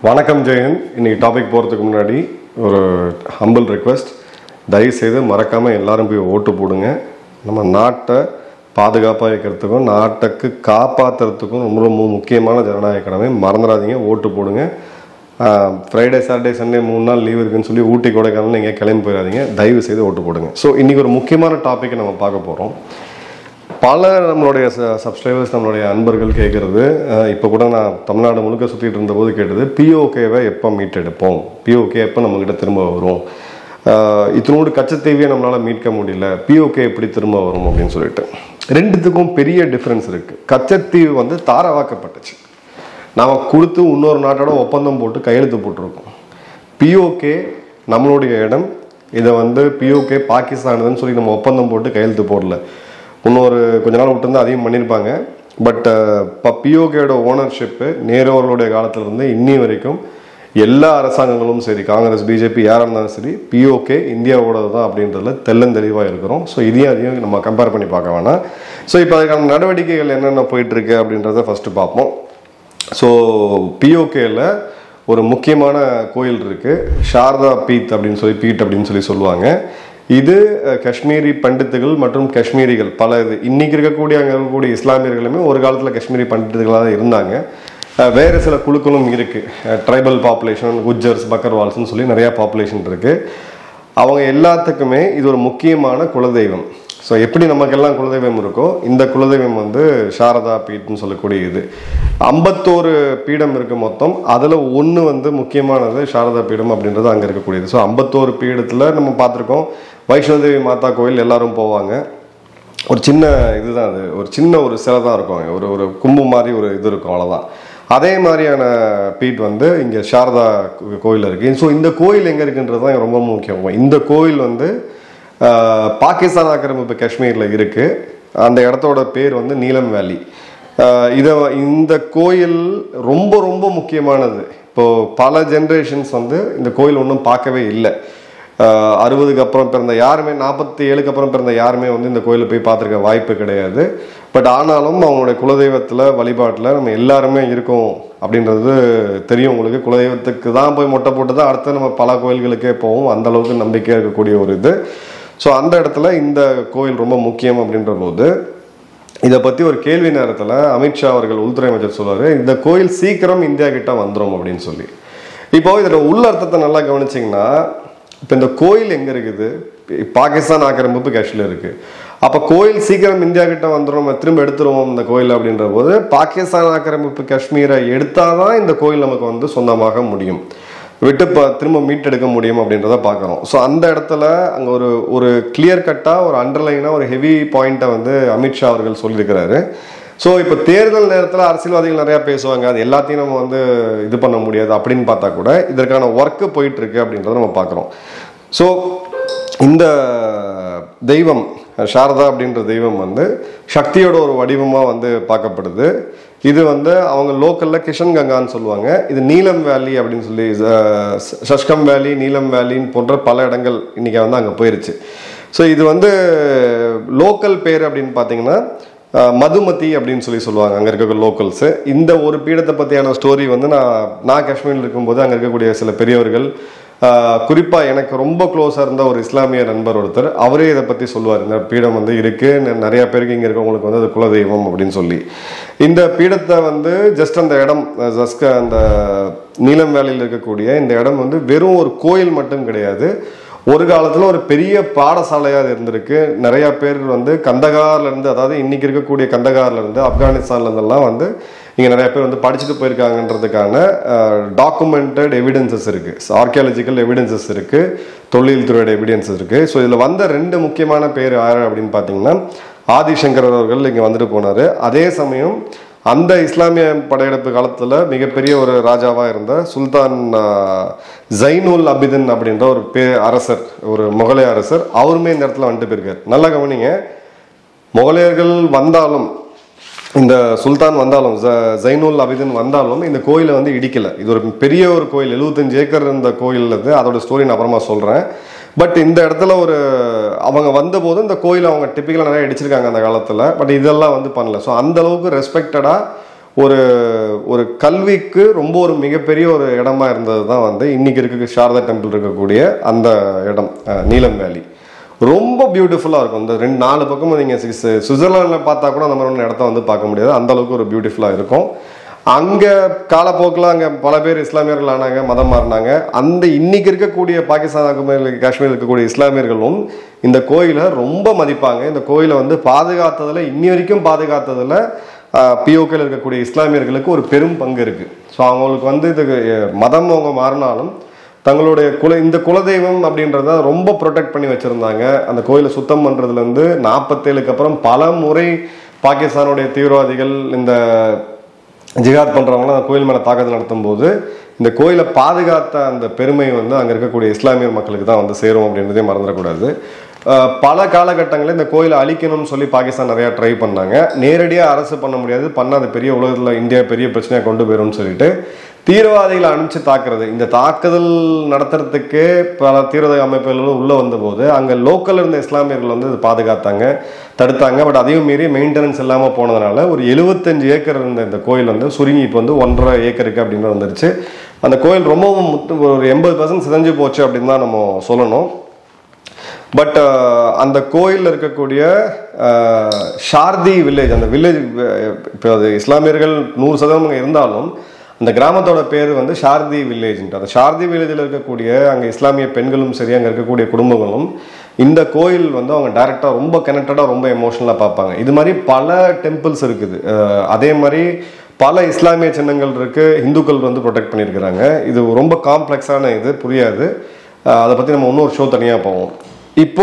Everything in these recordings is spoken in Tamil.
வணக்கம் ஜெயன் இன்னைக்கு டாபிக் போகிறதுக்கு முன்னாடி ஒரு ஹம்பிள் ரெக்வெஸ்ட் தயவுசெய்து மறக்காமல் எல்லாரும் போய் ஓட்டு போடுங்க நம்ம நாட்டை பாதுகாப்பாக வைக்கிறதுக்கும் நாட்டுக்கு காப்பாற்றுறதுக்கும் ரொம்ப ரொம்ப முக்கியமான ஜனநாயக கடமை மறந்துடாதீங்க ஓட்டு போடுங்க ஃப்ரைடே சாட்டர்டே சண்டே மூணு நாள் லீவ் இருக்குன்னு சொல்லி ஊட்டி கொடைக்கானல் நீங்கள் கிளம்பி போயிடாதீங்க தயவு செய்து ஓட்டு போடுங்க ஸோ இன்றைக்கி ஒரு முக்கியமான டாப்பிக்கை நம்ம பார்க்க போகிறோம் பல நம்மளுடைய சப்ஸ்கிரைபர்ஸ் நம்மளுடைய அன்பர்கள் கேட்குறது இப்போ கூட நான் தமிழ்நாடு முழுக்க சுற்றிட்டு இருந்தபோது கேட்டது பிஓகேவை எப்போ மீட்டெடுப்போம் பிஓகே எப்போ நம்மக்கிட்ட திரும்ப வரும் அஹ் இத்தினோடு கச்சத்தீவியை நம்மளால் மீட்க முடியல பிஓகே எப்படி திரும்ப வரும் அப்படின்னு சொல்லிட்டு ரெண்டுத்துக்கும் பெரிய டிஃப்ரென்ஸ் இருக்குது கச்சத்தீவு வந்து தாரவாக்கப்பட்டுச்சு நாம் கொடுத்து இன்னொரு நாட்டோட ஒப்பந்தம் போட்டு கையெழுத்து போட்டிருக்கோம் பிஓகே நம்மளுடைய இடம் இதை வந்து பிஓகே பாகிஸ்தானுதுன்னு சொல்லி நம்ம ஒப்பந்தம் போட்டு கையெழுத்து போடல இன்னொரு கொஞ்ச நாள் விட்டுருந்து அதையும் பண்ணியிருப்பாங்க பட் இப்போ பிஓகேயோட ஓனர்ஷிப்பு நேரு அவர்களுடைய காலத்திலிருந்து இன்னி வரைக்கும் எல்லா அரசாங்கங்களும் சரி காங்கிரஸ் பிஜேபி யாராக இருந்தாலும் சரி பிஓகே இந்தியாவோடது தான் அப்படின்றதுல தெள்ளந்தெளிவாக இருக்கிறோம் ஸோ இதையும் அதையும் நம்ம கம்பேர் பண்ணி பார்க்க வேணாம் ஸோ இப்போ அதுக்கான நடவடிக்கைகள் என்னென்ன போயிட்டுருக்கு அப்படின்றத ஃபஸ்ட்டு பார்ப்போம் ஸோ பிஓகேல ஒரு முக்கியமான கோயில் இருக்கு சாரதா பீத் அப்படின்னு சொல்லி பீட் அப்படின்னு சொல்லி சொல்லுவாங்க இது அஹ், காஷ்மீரி பண்டித்துகள் மற்றும் காஷ்மீரிகள் பல இது இன்னைக்கு இருக்கக்கூடிய அங்கே இருக்கக்கூடிய இஸ்லாமியர்களுமே ஒரு காலத்தில் காஷ்மீரி பண்டித்துகளாக தான் இருந்தாங்க அஹ், வேறு சில குழுக்களும் இருக்கு ட்ரைபல் பாப்புலேஷன் குஜர்ஸ் பக்கர்வால்ஸ்னு சொல்லி நிறையா பாப்புலேஷன் இருக்கு அவங்க எல்லாத்துக்குமே இது ஒரு முக்கியமான குலதெய்வம் ஸோ எப்படி நமக்கெல்லாம் குலதெய்வம் இருக்கோ இந்த குலதெய்வம் வந்து சாரதா பீட்னு சொல்லக்கூடிய இது ஐம்பத்தோரு பீடம் இருக்கு மொத்தம் அதில் ஒன்று வந்து முக்கியமானது சாரதா பீடம் அப்படின்றது அங்கே இருக்கக்கூடியது ஸோ ஐம்பத்தோரு பீடத்தில் நம்ம பார்த்துருக்கோம் வைஷ்ணோதேவி மாதா கோயில் எல்லாரும் போவாங்க ஒரு சின்ன இதுதான் அது ஒரு சின்ன ஒரு சிலை தான் இருக்கும் அங்க. ஒரு ஒரு கும்பு மாதிரி ஒரு இது இருக்கும் அவ்வளோதான் அதே மாதிரியான பீட் வந்து இங்கே சாரதா கோ- கோயில் இருக்குது ஸோ இந்த கோயில் எங்கே இருக்குன்றது தான் ரொம்ப முக்கியம் இந்த கோயில் வந்து ஆஹ், பாகிஸ்தான் ஆக்கிரமிப்பு காஷ்மீரில் இருக்குது அந்த இடத்தோட பேர் வந்து நீலம் வேலி ஆஹ், இதை இந்த கோயில் ரொம்ப ரொம்ப முக்கியமானது இப்போது பல ஜென்ரேஷன்ஸ் வந்து இந்த கோயில் ஒன்றும் பார்க்கவே இல்லை ஆஹ் அறுபதுக்கு அப்புறம் பிறந்த யாருமே நாற்பத்தி ஏழுக்கு அப்புறம் பிறந்த யாருமே வந்து இந்த கோயிலை போய் பார்த்துருக்க வாய்ப்பு கிடையாது பட் ஆனாலும் அவங்களுடைய குலதெய்வத்தில் வழிபாட்டில் நம்ம எல்லாருமே இருக்கோம் அப்படின்றது தெரியும் உங்களுக்கு குலதெய்வத்துக்கு தான் போய் மொட்டை போட்டு தான் அடுத்து நம்ம பல கோயில்களுக்கே போவோம் அந்த அளவுக்கு நம்பிக்கையாக இருக்கக்கூடிய ஒரு இது ஸோ அந்த இடத்துல இந்த கோயில் ரொம்ப முக்கியம் அப்படின்ற போது இதை பற்றி ஒரு கேள்வி நேரத்தில் அமித்ஷா அவர்கள் உள்துறை அமைச்சர் சொல்றாரு இந்த கோயில் சீக்கிரம் இந்தியா கிட்ட வந்துடும் அப்படின்னு சொல்லி இப்போ இதோட உள்ள அர்த்தத்தை நல்லா கவனிச்சிங்கன்னா இப்போ இந்த கோயில் எங்கே இருக்குது பாகிஸ்தான் ஆக்கிரமிப்பு காஷ்மீர் இருக்கு அப்போ கோயில் சீக்கிரம் இந்தியா கிட்ட வந்துடும் நம்ம திரும்ப எடுத்துருவோம் இந்த கோயில் அப்படின்ற போது பாகிஸ்தான் ஆக்கிரமிப்பு காஷ்மீரை எடுத்தாதான் இந்த கோயில் நமக்கு வந்து சொந்தமாக முடியும் விட்டு ப திரும்ப மீட்டெடுக்க முடியும் அப்படின்றத பார்க்குறோம் ஸோ அந்த இடத்துல அங்கே ஒரு ஒரு கிளியர் கட்டாக ஒரு அண்டர்லைனாக ஒரு ஹெவி பாயிண்ட்டை வந்து அமித்ஷா அவர்கள் சொல்லியிருக்கிறாரு ஸோ இப்போ தேர்தல் நேரத்தில் அரசியல்வாதிகள் நிறையா பேசுவாங்க அது எல்லாத்தையும் நம்ம வந்து இது பண்ண முடியாது அப்படின்னு பார்த்தா கூட இதற்கான ஒர்க்கு போயிட்டு இருக்கு அப்படின்றத நம்ம பார்க்குறோம் ஸோ இந்த தெய்வம் சாரதா அப்படின்ற தெய்வம் வந்து சக்தியோட ஒரு வடிவமாக வந்து பார்க்கப்படுது இது வந்து அவங்க லோக்கலில் கிஷன் கங்கான்னு சொல்லுவாங்க இது நீலம் வேலி அப்படின்னு சொல்லி அஹ், சஷ்கம் வேலி நீலம் வேலின்னு போன்ற பல இடங்கள் இன்னைக்கு வந்து அங்கே போயிருச்சு ஸோ இது வந்து லோக்கல் பேர் அப்படின்னு பார்த்தீங்கன்னா அஹ், மதுமதி அப்படின்னு சொல்லி சொல்லுவாங்க அங்கே இருக்க லோக்கல்ஸு இந்த ஒரு பீடத்தை பற்றியான ஸ்டோரி வந்து நான் நான் காஷ்மீரில் இருக்கும்போது அங்கே இருக்கக்கூடிய சில பெரியவர்கள் ஆஹ் குறிப்பா எனக்கு ரொம்ப க்ளோஸாக இருந்த ஒரு இஸ்லாமிய நண்பர் ஒருத்தர் அவரே இதை பற்றி சொல்லுவார் இந்த பீடம் வந்து இருக்கு ந- நிறைய பேருக்கு இங்கே இருக்கவங்களுக்கு வந்து அது குலதெய்வம் அப்படின்னு சொல்லி இந்த பீடத்தை வந்து ஜஸ்ட் அந்த இடம் ஜஸ்ட் அந்த நீலம் வேலையில் இருக்கக்கூடிய இந்த இடம் வந்து வெறும் ஒரு கோயில் மட்டும் கிடையாது ஒரு காலத்தில் ஒரு பெரிய பாடசாலையாக அது இருந்திருக்கு நிறைய பேர் வந்து கந்தகார்ல இருந்து அதாவது இன்னைக்கு இருக்கக்கூடிய கந்தகார்ல இருந்து ஆப்கானிஸ்தான்ல இருந்தெல்லாம் வந்து இங்கே நிறைய பேர் வந்து படிச்சுட்டு போயிருக்காங்கன்றதுக்கான டாக்குமெண்டட் எவிடன்சஸ் இருக்கு ஆர்கியாலஜிக்கல் எவிடன்சஸ் இருக்கு தொழில்துறையோட எவிடன்சஸ் இருக்கு ஸோ இதில் வந்த ரெண்டு முக்கியமான பேர் யார் அப்படின்னு பார்த்தீங்கன்னா ஆதிசங்கர் அவர்கள் இங்கே வந்துட்டு போனார் அதே சமயம் அந்த இஸ்லாமிய படையெடுப்பு காலத்தில் மிகப்பெரிய ஒரு ராஜாவாக இருந்த சுல்தான் ஆஹ், ஜைனுல் அபிதன் அப்படின்ற ஒரு பே அரசர் ஒரு முகலாய அரசர் அவருமே இந்த இடத்துல வந்துட்டு போயிருக்காரு நல்லா கவனிங்க முகலாயர்கள் வந்தாலும் இந்த சுல்தான் வந்தாலும் ஜ- ஜைனுல் அபிதன் வந்தாலும் இந்த கோயிலை வந்து இடிக்கல இது ஒரு பெரிய ஒரு கோயில் 75 ஏக்கர் இருந்த கோயில் இது அதோட ஸ்டோரி நான் அப்புறமா சொல்றேன் பட் இந்த இடத்துல ஒரு அவங்க வந்தபோது இந்த கோயில் அவங்க டிப்பிக்கலாக நிறைய இடிச்சிருக்காங்க அந்த காலத்தில் பட் இதெல்லாம் வந்து பண்ணல ஸோ அந்த அளவுக்கு ரெஸ்பெக்டடாக ஒரு ஒரு கல்விக்கு ரொம்ப ஒரு மிகப்பெரிய ஒரு இடமா இருந்தது தான் வந்து இன்னைக்கு இருக்க சாரதா டெம்பிள் இருக்கக்கூடிய அந்த இடம் அஹ், நீலம் வேலி ரொம்ப பியூட்டிஃபுல்லாக இருக்கும் இந்த ரெண்டு நாலு பக்கமும் நீங்கள் சுவிட்சர்லாண்டில் பார்த்தா கூட அந்த மாதிரி ஒன்று இடத்த வந்து பார்க்க முடியாது அந்த அளவுக்கு ஒரு பியூட்டிஃபுல்லாக இருக்கும் அங்கே காலப்போக்கில் அங்கே பல பேர் இஸ்லாமியர்கள் ஆனாங்க மதம் மாறினாங்க அந்த இன்னைக்கு இருக்கக்கூடிய பாகிஸ்தான் காஷ்மீர் இருக்கக்கூடிய இஸ்லாமியர்களும் இந்த கோயிலை ரொம்ப மதிப்பாங்க இந்த கோயிலை வந்து பாதுகாத்ததில் இன்னி வரைக்கும் பாதுகாத்ததில் பிஓக்கில் இருக்கக்கூடிய இஸ்லாமியர்களுக்கு ஒரு பெரும் பங்கு இருக்குது ஸோ அவங்களுக்கு வந்து இது அஹ், மதம் அவங்க மாறினாலும் தங்களுடைய குல இந்த குலதெய்வம் அப்படின்றத ரொம்ப ப்ரொடெக்ட் பண்ணி வச்சுருந்தாங்க அந்த கோயிலை சுத்தம் பண்ணுறதுலேருந்து நாற்பத்தேழுக்கு அப்புறம் பல முறை பாகிஸ்தானுடைய தீவிரவாதிகள் இந்த ஜிகாத் பண்ணுறவங்களாம் அந்த கோயில் மேலே தாக்குதல் நடத்தும் போது இந்த கோயிலை பாதுகாத்த அந்த பெருமை வந்து அங்கே இருக்கக்கூடிய இஸ்லாமியர் மக்களுக்கு தான் வந்து சேரும் அப்படின்றதே மறந்துடக்கூடாது அஹ் பல காலகட்டங்களில் இந்த கோயிலை அழிக்கணும்னு சொல்லி பாகிஸ்தான் நிறையா ட்ரை பண்ணாங்க நேரடியாக அரசு பண்ண முடியாது பண்ணாத பெரிய உலகத்தில் இந்தியா பெரிய பிரச்சனையாக கொண்டு போயிரும்னு சொல்லிட்டு தீவிரவாதிகளை அனுப்பிச்சு தாக்குறது இந்த தாக்குதல் நடத்துறதுக்கு பல தீவிரவாத அமைப்புகள் உள்ள வந்தபோது அங்கே லோக்கல் இருந்த இஸ்லாமியர்கள் வந்து இது பாதுகாத்தாங்க தடுத்தாங்க பட் அதையும் மீறி மெயின்டெனன்ஸ் இல்லாமல் போனதுனால ஒரு எழுபத்தஞ்சு ஏக்கர் இருந்த இந்த கோயில் வந்து சுருங்கி இப்போ வந்து ஒன்றரை ஏக்கருக்கு அப்படின்னு வந்துருச்சு அந்த கோயில் ரொம்பவும் முத்து- ஒரு எண்பது பர்சன்ட் சிதைஞ்சு போச்சு அப்படின்னு தான் நம்ம சொல்லணும் பட் அந்த கோயிலில் இருக்கக்கூடிய அஹ், ஷார்தி வில்லேஜ் அந்த வில்லேஜ் இப்போ அது இஸ்லாமியர்கள் நூறு சதவீதம் அங்க இருந்தாலும் அந்த கிராமத்தோட பேர் வந்து ஷார்தி வில்லேஜ்ன்ட்டு அந்த ஷார்தி வில்லேஜில் இருக்கக்கூடிய அங்கே இஸ்லாமிய பெண்களும் சரி அங்கே இருக்கக்கூடிய குடும்பங்களும் இந்த கோயில் வந்து அவங்க டைரெக்டாக ரொம்ப கனெக்டடாக ரொம்ப எமோஷனலாக பார்ப்பாங்க இது மாதிரி பல டெம்பிள்ஸ் இருக்குது அஹ், அதே மாதிரி பல இஸ்லாமிய சின்னங்கள் இருக்கு இந்துக்கள் வந்து ப்ரொடெக்ட் பண்ணியிருக்கிறாங்க இது ரொம்ப காம்ப்ளெக்ஸான இது புரியாது அஹ், அதை பற்றி நம்ம இன்னொரு ஷோ தனியாக போவோம் இப்போ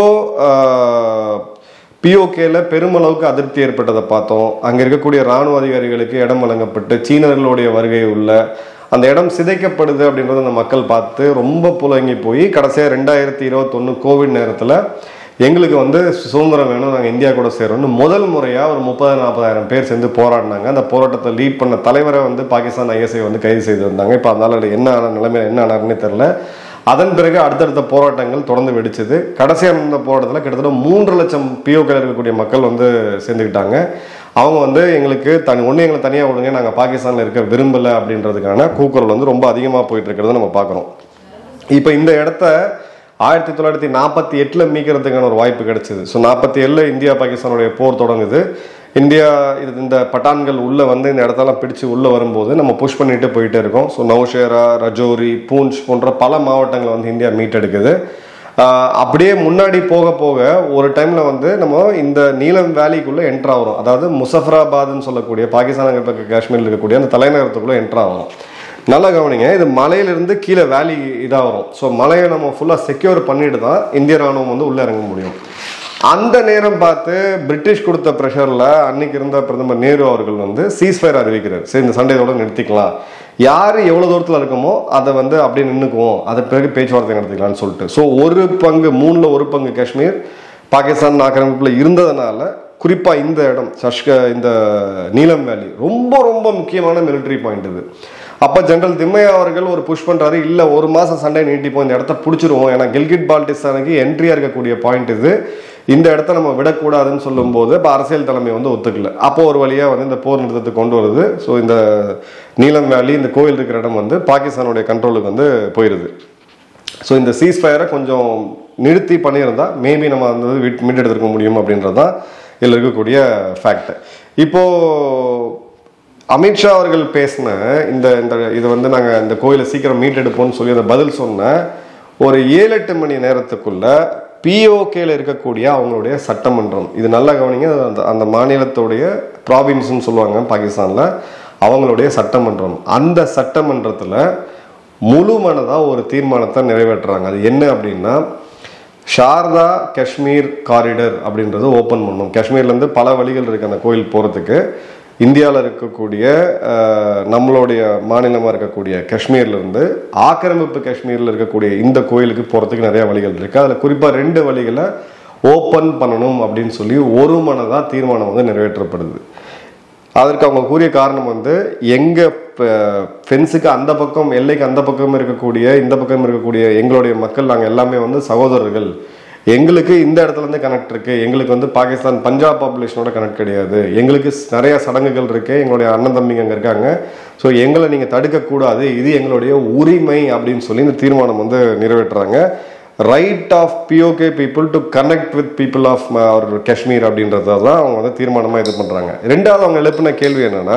பிஓகேல பெருமளவுக்கு அதிருப்தி ஏற்பட்டதை பார்த்தோம் அங்கே இருக்கக்கூடிய இராணுவ அதிகாரிகளுக்கு இடம் வழங்கப்பட்டு சீனர்களுடைய வருகை உள்ள அந்த இடம் சிதைக்கப்படுது அப்படின்றத அந்த மக்கள் பார்த்து ரொம்ப புலங்கி போய் கடைசியாக ரெண்டாயிரத்தி இருபத்தொன்று கோவிட் நேரத்தில் எங்களுக்கு வந்து சுதந்திரம் வேணும் நாங்கள் இந்தியா கூட சேரோம்னு முதல் முறையாக ஒரு முப்பது நாற்பதாயிரம் பேர் சேர்ந்து போராடினாங்க அந்த போராட்டத்தை லீட் பண்ண தலைவரை வந்து பாகிஸ்தான் ஐஎஸ்ஐ வந்து கைது செய்திருந்தாங்க இப்போ அதனால என்ன ஆன நிலைமையில என்ன ஆனாருன்னு தெரில அதன் பிறகு அடுத்தடுத்த போராட்டங்கள் தொடர்ந்து வெடிச்சது கடைசியாக இருந்த போராட்டத்தில் கிட்டத்தட்ட மூன்று லட்சம் பிஓக்கள் இருக்கக்கூடிய மக்கள் வந்து சேர்ந்துக்கிட்டாங்க அவங்க வந்து எங்களுக்கு தனி ஒன்று எங்களை தனியாக விடுங்க நாங்கள் பாகிஸ்தானில் இருக்க விரும்பலை அப்படின்றதுக்கான கூக்குரல் வந்து ரொம்ப அதிகமாக போயிட்டு இருக்கிறத நம்ம பார்க்குறோம் இப்போ இந்த இடத்த ஆயிரத்தி தொள்ளாயிரத்தி நாற்பத்தி எட்டில் மீட்கிறதுக்கான ஒரு வாய்ப்பு கிடைச்சிது ஸோ நாற்பத்தி ஏழில் இந்தியா பாகிஸ்தானுடைய போர் தொடங்குது இந்தியா இது இந்த பட்டான்கள் உள்ளே வந்து இந்த இடத்தெல்லாம் பிடிச்சு உள்ளே வரும்போது நம்ம புஷ் பண்ணிட்டு போயிட்டே இருக்கோம் ஸோ நௌஷேரா ரஜோரி பூஞ்ச் போன்ற பல மாவட்டங்களை வந்து இந்தியா மீட்டெடுக்குது ஆஹ் அப்படியே முன்னாடி போக போக ஒரு டைம்ல வந்து நம்ம இந்த நீலம் வேலிக்குள்ள என்ட்ரு ஆகிறோம் அதாவது முசஃபராபாத்னு சொல்லக்கூடிய பாகிஸ்தான் பக்க காஷ்மீரில் இருக்கக்கூடிய அந்த தலைநகரத்துக்குள்ள என்ட்ரு ஆகிறோம் நல்லா கவனிங்க இது மலையிலிருந்து கீழே வேலி இதாக வரும் ஸோ மலையை நம்ம ஃபுல்லாக செக்யூர் பண்ணிட்டு தான் இந்திய ராணுவம் வந்து உள்ளே இறங்க முடியும் அந்த நேரம் பார்த்து பிரிட்டிஷ் கொடுத்த ப்ரெஷரில் அன்னைக்கு இருந்த பிரதமர் நேரு அவர்கள் வந்து சீஸ்ஃபயர் அறிவிக்கிறார் சரி இந்த சண்டை இதோட நிறுத்திக்கலாம் யார் எவ்வளோ தூரத்தில் இருக்கமோ அதை வந்து அப்படியே நின்றுக்குவோம் அதை பிறகு பேச்சுவார்த்தை நடத்திக்கலாம்னு சொல்லிட்டு ஸோ ஒரு பங்கு மூணில் ஒரு பங்கு காஷ்மீர் பாகிஸ்தான் ஆக்கிரமிப்பில் இருந்ததுனால குறிப்பாக இந்த இடம் சஷ்க இந்த நீலம் வேலி ரொம்ப ரொம்ப முக்கியமான மிலிட்டரி பாயிண்ட் இது அப்போ ஜெனரல் திம்மையா அவர்கள் ஒரு புஷ் பண்ணுறாரு இல்லை ஒரு மாதம் சண்டை நீட்டிப்போம் இந்த இடத்த பிடிச்சிருவோம் ஏன்னா கில்கிட் பால்டிஸ்தானுக்கு என்ட்ரியாக இருக்கக்கூடிய பாயிண்ட் இது இந்த இடத்த நம்ம விடக்கூடாதுன்னு சொல்லும்போது இப்போ அரசியல் தலைமை வந்து ஒத்துக்கல அப்போ ஒரு வழியாக வந்து இந்த போர் நிறுத்தத்துக்கு கொண்டு வருது ஸோ இந்த நீலம் வேலி இந்த கோயில் இருக்கிற இடம் வந்து பாகிஸ்தானுடைய கண்ட்ரோலுக்கு வந்து போயிடுது ஸோ இந்த சீஸ் ஃபயரை கொஞ்சம் நிறுத்தி பண்ணியிருந்தா மேபி நம்ம அந்த இது விட் மீட்டெடுத்துருக்க முடியும் அப்படின்றது தான் இதில் இருக்கக்கூடிய ஃபேக்ட் இப்போ அமித்ஷா அவர்கள் பேசின இந்த இந்த இது வந்து நாங்கள் இந்த கோயிலை சீக்கிரம் மீட்டெடுப்போம்னு சொல்லி அந்த பதில் சொன்ன ஒரு ஏழு எட்டு மணி நேரத்துக்குள்ள பிஓகேல இருக்கக்கூடிய அவங்களுடைய சட்டமன்றம் இது நல்லா கவனிங்க அந்த அந்த மாநிலத்துடைய ப்ராவின்ஸ்னு சொல்லுவாங்க பாகிஸ்தானில் அவங்களுடைய சட்டமன்றம் அந்த சட்டமன்றத்தில் முழு மனதாக ஒரு தீர்மானத்தை நிறைவேற்றுறாங்க அது என்ன அப்படின்னா சாரதா காஷ்மீர் காரிடர் அப்படின்றது ஓப்பன் பண்ணும் காஷ்மீர்லேருந்து பல வழிகள் இருக்குது அந்த கோயில் போகிறதுக்கு இந்தியாவில் இருக்கக்கூடிய அஹ், நம்மளுடைய மாநிலமாக இருக்கக்கூடிய காஷ்மீர்லேருந்து ஆக்கிரமிப்பு காஷ்மீரில் இருக்கக்கூடிய இந்த கோயிலுக்கு போகிறதுக்கு நிறைய வழிகள் இருக்குது அதில் குறிப்பாக ரெண்டு வழிகளை ஓப்பன் பண்ணணும் அப்படின்னு சொல்லி ஒரு மனதாக தீர்மானம் வந்து நிறைவேற்றப்படுது அதற்கு அவங்க கூறிய காரணம் வந்து எங்க ஃபென்ஸுக்கு அந்த பக்கம் எல்லைக்கு அந்த பக்கம் இருக்கக்கூடிய இந்த பக்கம் இருக்கக்கூடிய எங்களுடைய மக்கள் நாங்கள் எல்லாமே வந்து சகோதரர்கள் எங்களுக்கு இந்த இடத்துல இருந்து கனெக்ட் இருக்கு எங்களுக்கு வந்து பாகிஸ்தான் பஞ்சாப் பாப்புலேஷனோட கனெக்ட் கிடையாது எங்களுக்கு ஸ்- நிறைய சடங்குகள் இருக்கு எங்களுடைய அண்ணன் தம்பிங்க அங்கே இருக்காங்க ஸோ எங்களை நீங்கள் தடுக்கக்கூடாது இது எங்களுடைய உரிமை அப்படின்னு சொல்லி இந்த தீர்மானம் வந்து நிறைவேற்றுறாங்க right of PoK people to connect with people of our Kashmir அப்படின்றத தான் அவங்க வந்து தீர்மானமாக இது பண்ணுறாங்க ரெண்டாவது அவங்க எழுப்பின கேள்வி என்னன்னா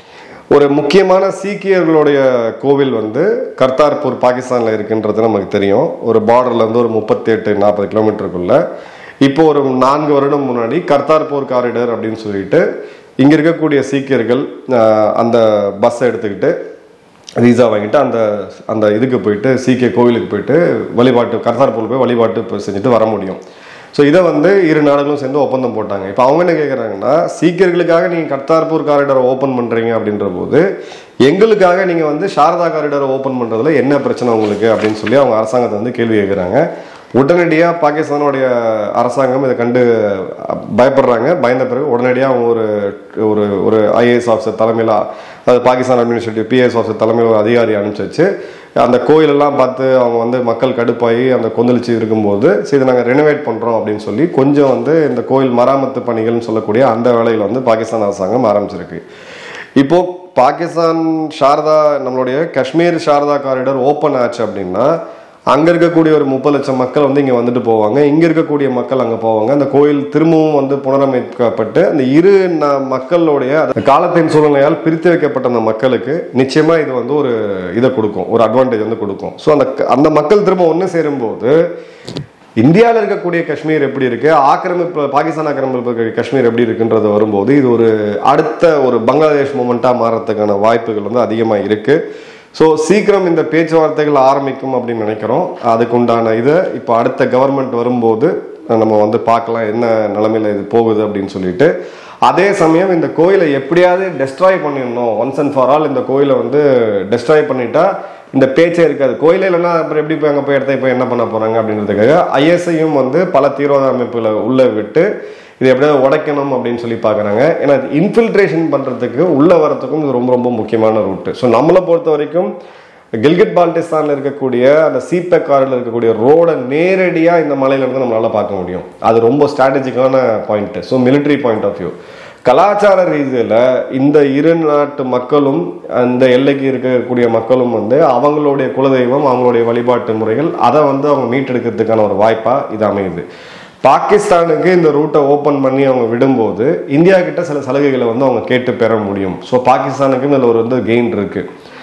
ஒரு முக்கியமான சீக்கியர்களுடைய கோவில் வந்து கர்தார்பூர் பாகிஸ்தானில் இருக்குன்றது நமக்கு தெரியும் ஒரு பார்டர்ல இருந்து ஒரு முப்பத்தி எட்டு நாற்பது கிலோமீட்டருக்குள்ள இப்போ ஒரு நான்கு வருடம் முன்னாடி கர்தார்பூர் காரிடர் அப்படின்னு சொல்லிட்டு இங்க இருக்கக்கூடிய சீக்கியர்கள் ஆஹ், அந்த பஸ்ஸை எடுத்துக்கிட்டு வீசா வாங்கிட்டு அந்த அந்த இதுக்கு போயிட்டு சீக்கிய கோவிலுக்கு போயிட்டு வழிபாட்டு கர்தார்பூர் போய் வழிபாட்டு இப்ப செஞ்சுட்டு வர முடியும் ஸோ இதை வந்து இரு நாடுகளும் சேர்ந்து ஒப்பந்தம் போட்டாங்க இப்போ அவங்க என்ன கேட்குறாங்கன்னா சீக்கியர்களுக்காக நீங்கள் கர்தார்பூர் காரிடரை ஓப்பன் பண்ணுறீங்க அப்படின்ற போது எங்களுக்காக நீங்கள் வந்து சாரதா காரிடரை ஓப்பன் பண்ணுறதுல என்ன பிரச்சனை உங்களுக்கு அப்படின்னு சொல்லி அவங்க அரசாங்கத்தை வந்து கேள்வி கேட்குறாங்க உடனடியாக பாகிஸ்தானுடைய அரசாங்கம் இதை கண்டு அஹ், பயப்படுறாங்க பயந்த பிறகு உடனடியாக அவங்க ஒரு ஒரு ஒரு ஐஏஎஸ் ஆஃபீஸர் தலைமையில் அதாவது பாகிஸ்தான் அட்மினிஸ்ட்ரேட்டிவ் பிஎஸ் ஆஃபீஸர் தலைமையில் ஒரு அதிகாரி அனுப்பிச்சு வச்சு அந்த கோயிலெல்லாம் பார்த்து அவங்க வந்து மக்கள் கடுப்பாகி அந்த கொந்தளிச்சு இருக்கும்போது சரி இதை நாங்கள் ரெனோவேட் பண்ணுறோம் அப்படின்னு சொல்லி கொஞ்சம் வந்து இந்த கோயில் மராமத்து பணிகள்னு சொல்லக்கூடிய அந்த வேலையில் வந்து பாகிஸ்தான் அரசாங்கம் ஆரம்பிச்சிருக்கு இப்போ பாகிஸ்தான் சாரதா நம்மளுடைய காஷ்மீர் சாரதா காரிடர் ஓப்பன் ஆச்சு அப்படின்னா அங்க இருக்கக்கூடிய ஒரு முப்பது லட்சம் மக்கள் வந்து இங்க வந்துட்டு போவாங்க இங்க இருக்கக்கூடிய மக்கள் அங்க போவாங்க அந்த கோயில் திரும்பவும் வந்து புனரமைக்கப்பட்டு அந்த இரு ந- மக்களுடைய அந்த காலத்தின் சூழ்நிலையால் பிரித்து வைக்கப்பட்ட அந்த மக்களுக்கு நிச்சயமா இது வந்து ஒரு இதை கொடுக்கும் ஒரு அட்வான்டேஜ் வந்து கொடுக்கும் ஸோ அந்த க- அந்த மக்கள் திரும்ப ஒன்று சேரும்போது இந்தியாவில் இருக்கக்கூடிய காஷ்மீர் எப்படி இருக்கு ஆக்கிரமிப்பு பாகிஸ்தான் ஆக்கிரமிப்பு இருக்க காஷ்மீர் எப்படி இருக்குன்றது வரும்போது இது ஒரு அடுத்த ஒரு பங்களாதேஷ் மூமெண்ட்டாக மாறத்துக்கான வாய்ப்புகள் வந்து அதிகமாக இருக்கு ஸோ சீக்கிரம் இந்த பேச்சுவார்த்தைகள் ஆரம்பிக்கும் அப்படின்னு நினைக்கிறோம் அதுக்கு உண்டான இதை இப்போ அடுத்த கவர்மெண்ட் வரும்போது நம்ம வந்து பார்க்கலாம் என்ன நிலைமையில இது போகுது அப்படின்னு சொல்லிட்டு அதே சமயம் இந்த கோயிலை எப்படியாவது டெஸ்ட்ராய் பண்ணிடணும் ஒன்ஸ் அண்ட் ஃபார் ஆல் இந்த கோயிலை வந்து டெஸ்ட்ராய் பண்ணிட்டா இந்த பேச்சே இருக்காது கோயிலே இல்லைன்னா அப்புறம் எப்படி போய் அங்கே போய் இடத்த போய் என்ன பண்ண போறாங்க அப்படின்றதுக்காக ஐஎஸ்ஐயும் வந்து பல தீவிரவாத அமைப்புகளை உள்ள விட்டு இதை எப்படியாவது உடைக்கணும் அப்படின்னு சொல்லி பார்க்குறாங்க ஏன்னா இன்ஃபில்ட்ரேஷன் பண்ணுறதுக்கு உள்ள வரத்துக்கும் இது ரொம்ப ரொம்ப முக்கியமான ரூட்டு ஸோ நம்மளை பொறுத்த வரைக்கும் கில்கிட் பால்டிஸ்தானில் இருக்கக்கூடிய அந்த சீபெக் காரில் இருக்கக்கூடிய ரோடை நேரடியாக இந்த மலையில இருந்து நம்மளால பார்க்க முடியும் அது ரொம்ப ஸ்ட்ராட்டஜிக்கான point so military point of view கலாச்சார ரீதியில் இந்த இரு நாட்டு மக்களும் அந்த எல்லைக்கு இருக்கக்கூடிய மக்களும் வந்து அவங்களுடைய குலதெய்வம் அவங்களுடைய வழிபாட்டு முறைகள் அதை வந்து அவங்க மீட்டெடுக்கிறதுக்கான ஒரு வாய்ப்பாக இது அமையுது பாகிஸ்தானுக்கு இந்த ரூட்டை ஓப்பன் பண்ணி அவங்க விடும்போது இந்தியா கிட்ட சில சலுகைகளை வந்து அவங்க கேட்டு பெற முடியும் ஸோ பாகிஸ்தானுக்கும் இதில் ஒரு வந்து கெயின் இருக்கு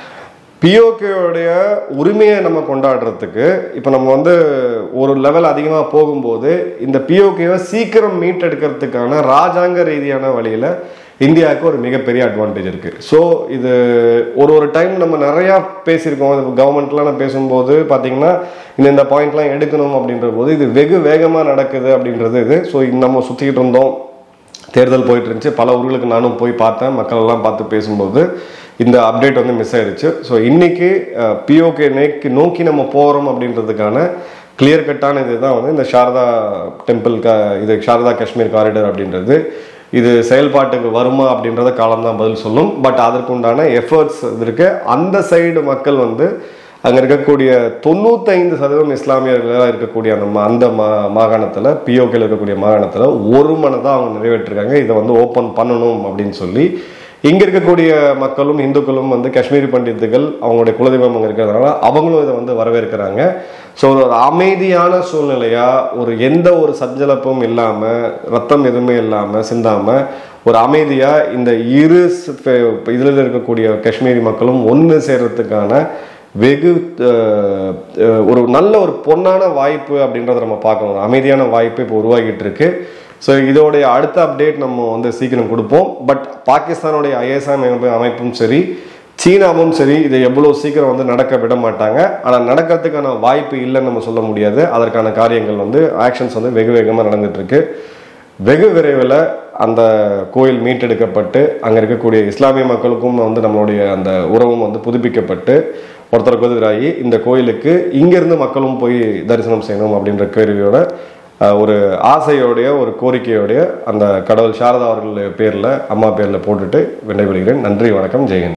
பிஓகேவுடைய உரிமையை நம்ம கொண்டாடுறதுக்கு இப்போ நம்ம வந்து ஒரு லெவல் அதிகமாக போகும்போது இந்த பிஓகேவை சீக்கிரம் மீட்டெடுக்கிறதுக்கான ராஜாங்க ரீதியான வழியில் இந்தியாவுக்கு ஒரு மிகப்பெரிய அட்வான்டேஜ் இருக்கு ஸோ இது ஒரு ஒரு டைம் நம்ம நிறையா பேசியிருக்கோம் கவர்மெண்ட்லாம் பேசும்போது பார்த்தீங்கன்னா இந்த இந்த பாயிண்ட்லாம் எடுக்கணும் அப்படின்ற போது இது வெகு வேகமாக நடக்குது அப்படின்றது இது ஸோ நம்ம சுற்றிக்கிட்டு இருந்தோம் தேர்தல் போயிட்டு இருந்துச்சு பல ஊர்களுக்கு நானும் போய் பார்த்தேன் மக்கள் எல்லாம் பார்த்து பேசும்போது இந்த அப்டேட் வந்து மிஸ் ஆயிடுச்சு ஸோ இன்னைக்கு பிஓகே நேக்கு நோக்கி நம்ம போகிறோம் அப்படின்றதுக்கான கிளியர் கட்டான இதுதான் வந்து இந்த சாரதா டெம்பிள் க இது சாரதா காஷ்மீர் காரிடர் அப்படின்றது இது செயல்பாட்டுக்கு வருமா அப்படின்றத காலம் தான் பதில் சொல்லும் பட் அதற்குண்டான எஃபர்ட்ஸ் இருக்கு அந்த சைடு மக்கள் வந்து அங்கே இருக்கக்கூடிய தொண்ணூத்தைந்து சதவீதம் இஸ்லாமியர்களாக இருக்கக்கூடிய அந்த மா- அந்த மா மாகாணத்தில் பிஓகேல இருக்கக்கூடிய மாகாணத்தில் ஒரு மனதாக அவங்க நிறைவேற்றிருக்காங்க இதை வந்து ஓப்பன் பண்ணணும் அப்படின்னு சொல்லி இங்கே இருக்கக்கூடிய மக்களும் இந்துக்களும் வந்து காஷ்மீரி பண்டித்துகள் அவங்களுடைய குலதெய்வம் அங்கே இருக்கிறதுனால அவங்களும் இதை வந்து வரவேற்கிறாங்க ஸோ ஒரு அமைதியான சூழ்நிலையா ஒரு எந்த ஒரு சஞ்சலப்பும் இல்லாமல் ரத்தம் எதுவுமே இல்லாமல் சிந்தாமல் ஒரு அமைதியா இந்த இரு ஸ்- ப- இதுல இருக்கக்கூடிய காஷ்மீரி மக்களும் ஒன்று சேர்றதுக்கான வெகு அஹ், அஹ், ஒரு நல்ல ஒரு பொன்னான வாய்ப்பு அப்படின்றத நம்ம பார்க்கணும் ஒரு அமைதியான வாய்ப்பு இப்போ உருவாகிட்டு இருக்கு ஸோ இதோடைய அடுத்த அப்டேட் நம்ம வந்து சீக்கிரம் கொடுப்போம் பட் பாகிஸ்தானுடைய ஐஎஸ்ஐ அமைப்பும் சரி சீனாவும் சரி இதை எவ்வளோ சீக்கிரம் வந்து நடக்க விட மாட்டாங்க ஆனால் நடக்கிறதுக்கான வாய்ப்பு இல்லைன்னு நம்ம சொல்ல முடியாது அதற்கான காரியங்கள் வந்து ஆக்ஷன்ஸ் வந்து வெகு வேகமாக நடந்துட்டு இருக்கு வெகு விரைவில் அந்த கோயில் மீட்டெடுக்கப்பட்டு அங்கே இருக்கக்கூடிய இஸ்லாமிய மக்களுக்கும் வந்து நம்மளுடைய அந்த உறவும் வந்து புதுப்பிக்கப்பட்டு ஒருத்தருக்கு எதிராகி இந்த கோயிலுக்கு இங்கிருந்து மக்களும் போய் தரிசனம் செய்யணும் அப்படின்ற கேள்வியோட அஹ், ஒரு ஆசையோடைய ஒரு கோரிக்கையோடைய அந்த கடவுள் சாரதா அவர்கள் பேரில் அம்மா பேரில் போட்டுட்டு விடைபெறுகிறேன் நன்றி வணக்கம் ஜெயன்